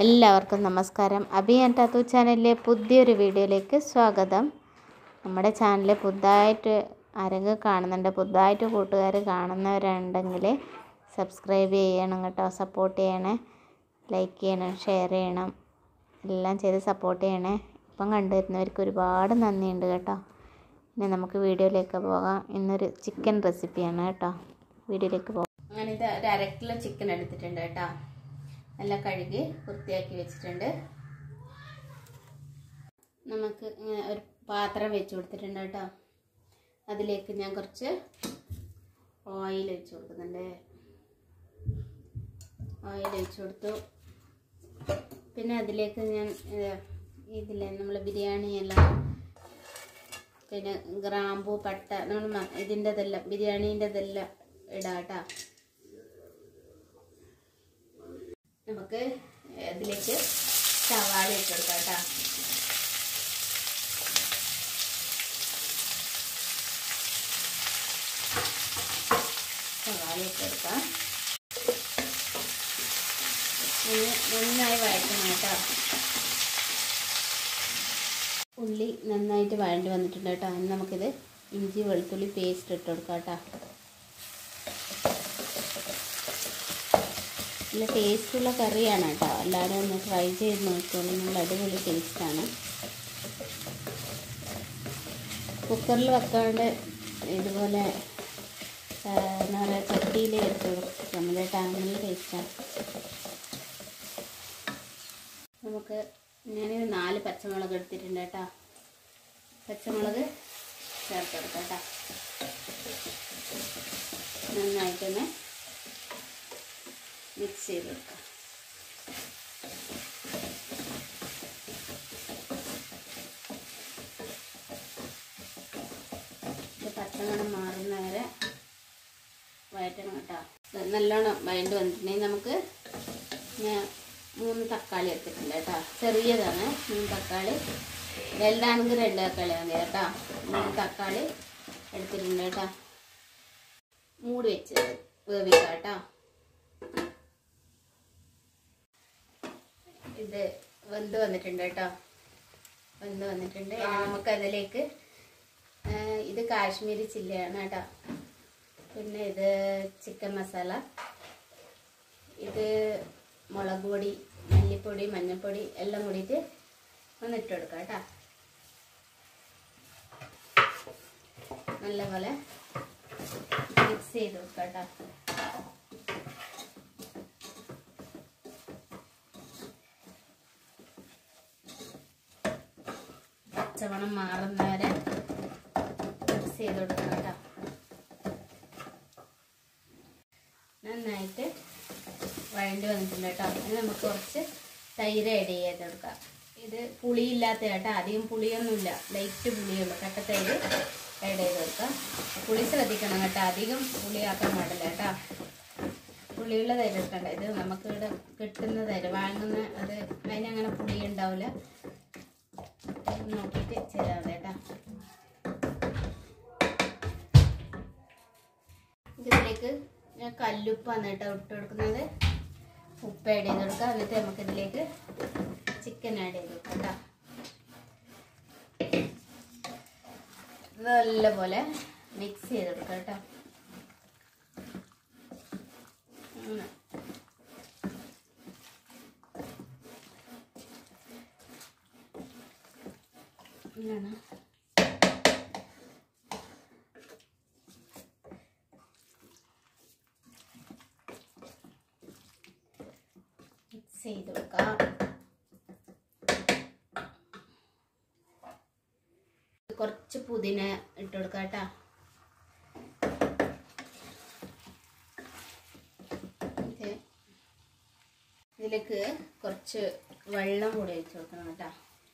എല്ലാവർക്കും നമസ്കാരം അബി ആൻഡ് ടാത്തു ചാനലിലെ പുതിയൊരു വീഡിയോയിലേക്ക് സ്വാഗതം നമ്മുടെ ചാനൽ പുതുതായിട്ട് ആരെങ്കിലും കാണുന്നുണ്ട് പുതുതായിട്ട് കൂട്ടുകാർ കാണുന്നവരുണ്ടെങ്കിൽ സബ്സ്ക്രൈബ് ചെയ്യണം കേട്ടോ സപ്പോർട്ട് ചെയ്യണേ ലൈക്ക് ചെയ്യണം ഷെയർ ചെയ്യണം എല്ലാം ചെയ്ത് സപ്പോർട്ട് ചെയ്യണേ ഇപ്പം കണ്ടുവരുന്നവർക്ക് ഒരുപാട് നന്ദിയുണ്ട് കേട്ടോ ഇനി നമുക്ക് വീഡിയോയിലേക്ക് പോകാം ഇന്നൊരു ചിക്കൻ റെസിപ്പിയാണ് കേട്ടോ വീഡിയോയിലേക്ക് പോകാം അങ്ങനെ ഇത് ഒരു അര കിലോ ചിക്കൻ എടുത്തിട്ടുണ്ട് കേട്ടോ നല്ല കഴുകി വൃത്തിയാക്കി വെച്ചിട്ടുണ്ട് നമുക്ക് ഇങ്ങനെ ഒരു പാത്രം വെച്ച് കൊടുത്തിട്ടുണ്ട് കേട്ടോ അതിലേക്ക് ഞാൻ കുറച്ച് ഓയിൽ വെച്ച് കൊടുക്കുന്നുണ്ട് ഓയിൽ ഒഴിച്ച് കൊടുത്തു പിന്നെ അതിലേക്ക് ഞാൻ ഇതിലെ നമ്മൾ ബിരിയാണി എല്ലാം പിന്നെ ഗ്രാമ്പൂ പട്ട നമ്മൾ ഇതിൻ്റെതെല്ലാം ബിരിയാണീൻ്റെതെല്ലാം ഇടാം കേട്ടോ നമുക്ക് ഇതിലേക്ക് സവാള ഇട്ട് കൊടുക്കാം കേട്ടോ സവാള ഇട്ട് കൊടുക്കാം നന്നായി വഴറ്റണം കേട്ടോ ഉള്ളി നന്നായിട്ട് വഴണ്ടി വന്നിട്ടുണ്ട് കേട്ടോ ഇനി നമുക്കിത് ഇഞ്ചി വെളുത്തുള്ളി പേസ്റ്റ് ഇട്ട് കൊടുക്കാം കേട്ടോ നല്ല ടേസ്റ്റുള്ള കറിയാണ് കേട്ടോ എല്ലാവരും ഒന്ന് ട്രൈ ചെയ്ത് നോക്കിയോളൂ നല്ല അടിപൊളി ടേസ്റ്റാണ് കുക്കറിൽ വെക്കാണ്ട് ഇതുപോലെ എന്താ പറയുക ചട്ടിയിൽ വെച്ച് കൊടുക്കാം നല്ല നല്ല ടേസ്റ്റാണ് നമുക്ക് ഞാനൊരു നാല് പച്ചമുളക് എടുത്തിട്ടുണ്ട് കേട്ടോ പച്ചമുളക് ചേർത്ത് കൊടുക്കാം കേട്ടോ നന്നായിട്ടൊന്ന് മിക്സ് ചെയ്ത് കൊടുക്കാം ഇത് പച്ചമണം മാറുന്ന വരെ വഴറ്റണം കേട്ടോ നല്ലോണം വഴണ്ട് വന്നിട്ടുണ്ടെങ്കിൽ നമുക്ക് ഞാൻ മൂന്ന് തക്കാളി എടുത്തിട്ടുണ്ട് കേട്ടോ ചെറിയതാണ് മൂന്ന് തക്കാളി വലുതാണെങ്കിൽ രണ്ട് തക്കാളി മതി കേട്ടോ മൂന്ന് തക്കാളി എടുത്തിട്ടുണ്ട് കേട്ടോ മൂടി വെച്ച് വേവിക്കാം കേട്ടോ ഇത് വെന്ത് വന്നിട്ടുണ്ട് കേട്ടോ വെന്ത് വന്നിട്ടുണ്ട് ഇനി നമുക്ക് അതിലേക്ക് ഇത് കാശ്മീരി ചില്ലിയാണ് കേട്ടോ പിന്നെ ഇത് ചിക്കൻ മസാല ഇത് മുളക് പൊടി മല്ലിപ്പൊടി മഞ്ഞൾപ്പൊടി എല്ലാം കൂടിയിട്ട് ഒന്ന് ഇട്ട് കൊടുക്കാം കേട്ടോ നല്ലപോലെ മിക്സ് ചെയ്ത് കൊടുക്കാം കേട്ടോ പച്ചമണം മാറുന്നവരെ മിക്സ് ചെയ്ത് കൊടുക്കണം കേട്ടോ നന്നായിട്ട് വഴണ്ടി വന്നിട്ടുണ്ട് കേട്ടോ ഇനി നമുക്ക് കുറച്ച് തൈര് ആഡ് ചെയ്ത് കൊടുക്കാം ഇത് പുളിയില്ലാത്ത കേട്ടോ അധികം പുളിയൊന്നുമില്ല ലൈറ്റ് പുളിയുള്ളൂ കട്ടത്തൈര് ആഡ് ചെയ്ത് കൊടുക്കാം പുളി ശ്രദ്ധിക്കണം കേട്ടോ അധികം പുളിയാക്കാൻ പാടില്ല കേട്ടോ പുളിയുള്ള തൈര് എടുക്കണ്ട ഇത് നമുക്ക് ഇവിടെ കിട്ടുന്ന തൈര് വാങ്ങുന്ന അത് അതിനങ്ങനെ പുളി ഉണ്ടാവില്ല നോക്കിയിട്ട് ചെയ്താൽ മതി കേട്ടോ ഇതിലേക്ക് ഞാൻ കല്ലുപ്പാണ് കേട്ടോ ഇട്ട് കൊടുക്കുന്നത് ഉപ്പ് ആഡ് ചെയ്ത് കൊടുക്കുക എന്നിട്ട് നമുക്ക് ഇതിലേക്ക് ചിക്കൻ ആഡ് ചെയ്ത് കൊടുക്കാം കേട്ടോ നല്ലപോലെ മിക്സ് ചെയ്ത് കൊടുക്കാം കേട്ടോ അങ്ങനെ ഇങ്ങനെ മിക്സ് ചെയ്ത് കൊടുക്കാം കുറച്ച് പുതിന ഇട്ട് കൊടുക്കാം കേട്ടോ ഇതിലേക്ക് കുറച്ച് വെള്ളം കൂടി ഒഴിച്ച് കൊടുക്കണം കേട്ടോ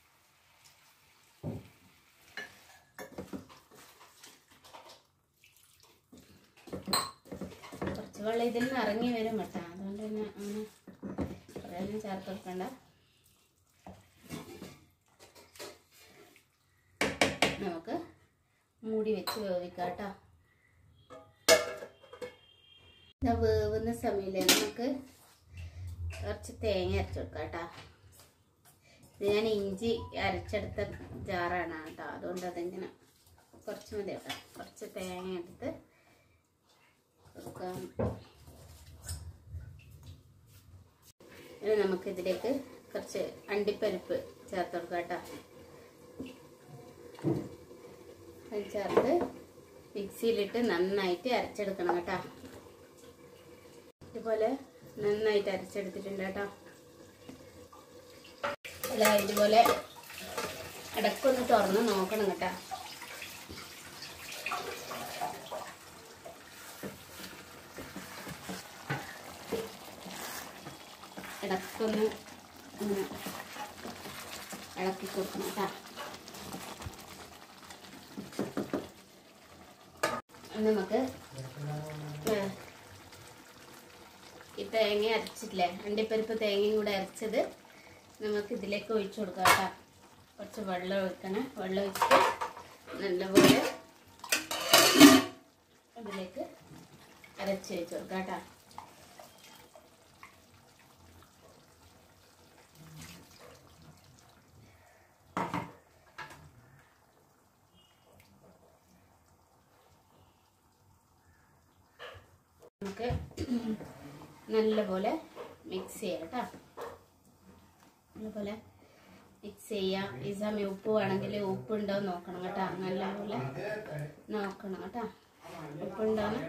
കുറച്ച് വെള്ളം ഇതിൽ നിന്ന് ഇറങ്ങി വരും കേട്ടോ അതുകൊണ്ട് തന്നെ അങ്ങനെ കുറേയൊന്നും ചേർത്ത് വെക്കണ്ട നമുക്ക് മൂടി വെച്ച് വേവിക്കാം കേട്ടോ വേവുന്ന സമയമില്ലേ നമുക്ക് കുറച്ച് തേങ്ങ അരച്ചു കൊടുക്കാം കേട്ടോ ഇത് ഞാൻ ഇഞ്ചി അരച്ചെടുത്ത ജാറാണ് കേട്ടോ അതുകൊണ്ട് അതിങ്ങനെ കുറച്ച് മതി കേട്ടോ കുറച്ച് തേങ്ങ എടുത്ത് കൊടുക്കാം ഇനി നമുക്ക് ഇതിലേക്ക് കുറച്ച് അണ്ടിപ്പരിപ്പ് ചേർത്ത് കൊടുക്കാം കേട്ടോ അത് ചേർത്ത് മിക്സിയിലിട്ട് നന്നായിട്ട് അരച്ചെടുക്കണം കേട്ടോ ഇതുപോലെ നന്നായിട്ട് അരച്ചെടുത്തിട്ടുണ്ട് കേട്ടോ അല്ല ഇതുപോലെ ഇടക്കൊന്ന് തുറന്ന് നോക്കണം കേട്ടോ ഇടക്കൊന്ന് ഇങ്ങനെ ഇളക്കി കൊടുക്കണം കേട്ടോ ഇനി നമുക്ക് ഏ, ഈ തേങ്ങ അരച്ചിട്ടില്ലേ അണ്ടിപ്പരിപ്പ് തേങ്ങയും കൂടെ അരച്ചത് നമുക്ക് ഇതിലേക്ക് ഒഴിച്ചു കൊടുക്കാം കേട്ടോ കുറച്ച് വെള്ളം ഒഴിക്കണം വെള്ളം ഒഴിച്ചിട്ട് നല്ലപോലെ ഇതിലേക്ക് അരച്ച് വെച്ച് കൊടുക്കാം കേട്ടോ നമുക്ക് നല്ലപോലെ മിക്സ് ചെയ്യാം കേട്ടോ നല്ലപോലെ മിക്സ് ചെയ്യാം ഈ സമയം ഉപ്പ് വേണമെങ്കിൽ ഉപ്പ് ഉണ്ടോ എന്ന് നോക്കണം കേട്ടോ നല്ലപോലെ നോക്കണം കേട്ടോ ഉപ്പ് ഉണ്ടോന്ന്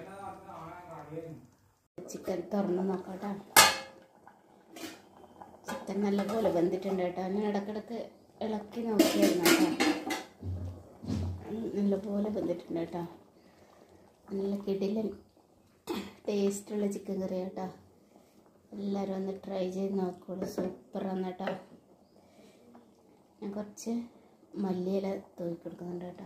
ചിക്കൻ തുറന്ന് നോക്കാം കേട്ടോ ചിക്കൻ നല്ലപോലെ വെന്തിട്ടുണ്ട് കേട്ടോ ഞാൻ ഇടക്കിടക്ക് ഇളക്കി നോക്കിയായിരുന്നു കേട്ടോ ഉം, നല്ലപോലെ വെന്തിട്ടുണ്ട് കേട്ടോ നല്ല കിടിലൻ ടേസ്റ്റുള്ള ചിക്കൻ കറി കേട്ടോ എല്ലാവരും ഒന്ന് ട്രൈ ചെയ്ത് നോക്കുള്ളൂ സൂപ്പറാണ് കേട്ടോ ഞാൻ കുറച്ച് മല്ലിയില തൂക്കി കൊടുക്കുന്നുണ്ട് കേട്ടോ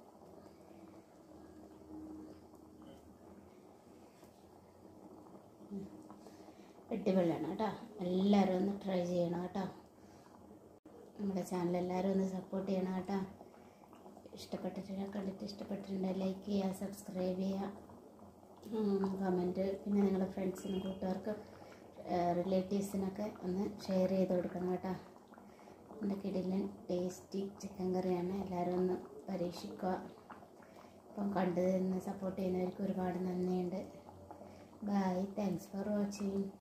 അടിപൊളിയാണ് കേട്ടോ എല്ലാവരും ഒന്ന് ട്രൈ ചെയ്യണം കേട്ടോ നമ്മുടെ ചാനൽ എല്ലാവരും ഒന്ന് സപ്പോർട്ട് ചെയ്യണം കേട്ടോ ഇഷ്ടപ്പെട്ടിട്ട് കണ്ടിട്ട് ഇഷ്ടപ്പെട്ടിട്ടുണ്ട് ലൈക്ക് ചെയ്യുക സബ്സ്ക്രൈബ് ചെയ്യുക കമൻറ്റ് പിന്നെ നിങ്ങളുടെ ഫ്രണ്ട്സിനും കൂട്ടുകാർക്കും റിലേറ്റീവ്സിനൊക്കെ ഒന്ന് ഷെയർ ചെയ്ത് കൊടുക്കണം കേട്ടോ എൻ്റെ കിടിലൻ ടേസ്റ്റി ചിക്കൻ കറിയാണ് എല്ലാവരും ഒന്ന് പരീക്ഷിക്കുക അപ്പം കണ്ടു നിന്ന് സപ്പോർട്ട് ചെയ്യുന്നവർക്ക് ഒരുപാട് നന്ദിയുണ്ട് ബൈ താങ്ക്സ് ഫോർ വാച്ചിങ്